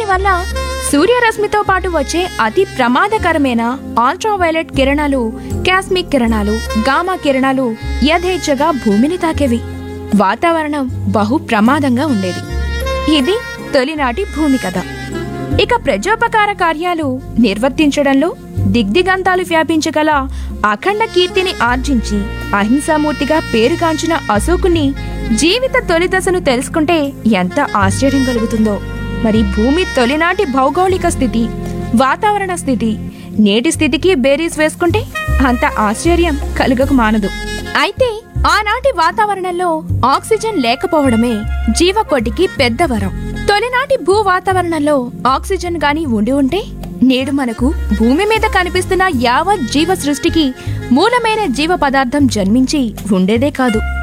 దీనివల్ల సూర్యరశ్మితో పాటు వచ్చే అతి ప్రమాదకరమైన అల్ట్రావైలెట్ కిరణాలు కాస్మిక్ కిరణాలు గామా కిరణాలు యథేచ్ఛగా భూమిని తాకేవి వాతావరణం బహు ప్రమాదంగా ఉండేది ఇది తొలినాటి భూమి కథ ఇక ప్రజోపకార కార్యాలు నిర్వర్తించడంలో దిగ్దిగంతాలు వ్యాపించగల అఖండ కీర్తిని ఆర్జించి అహింసామూర్తిగా పేరుగాంచిన అశోకుని జీవిత తొలి దశను తెలుసుకుంటే ఎంత ఆశ్చర్యం కలుగుతుందో మరి భూమి తొలినాటి భౌగోళిక స్థితి వాతావరణ స్థితి నేటి స్థితికి బేరీస్ వేసుకుంటే అంత ఆశ్చర్యం కలుగక మానదు అయితే ఆనాటి వాతావరణంలో ఆక్సిజన్ లేకపోవడమే జీవకోటికి పెద్ద వరం తొలినాటి భూ వాతావరణంలో ఆక్సిజన్ గాని ఉండి ఉంటే నేడు మనకు భూమి మీద కనిపిస్తున్న యావత్ జీవ సృష్టికి మూలమైన జీవ పదార్థం జన్మించి ఉండేదే కాదు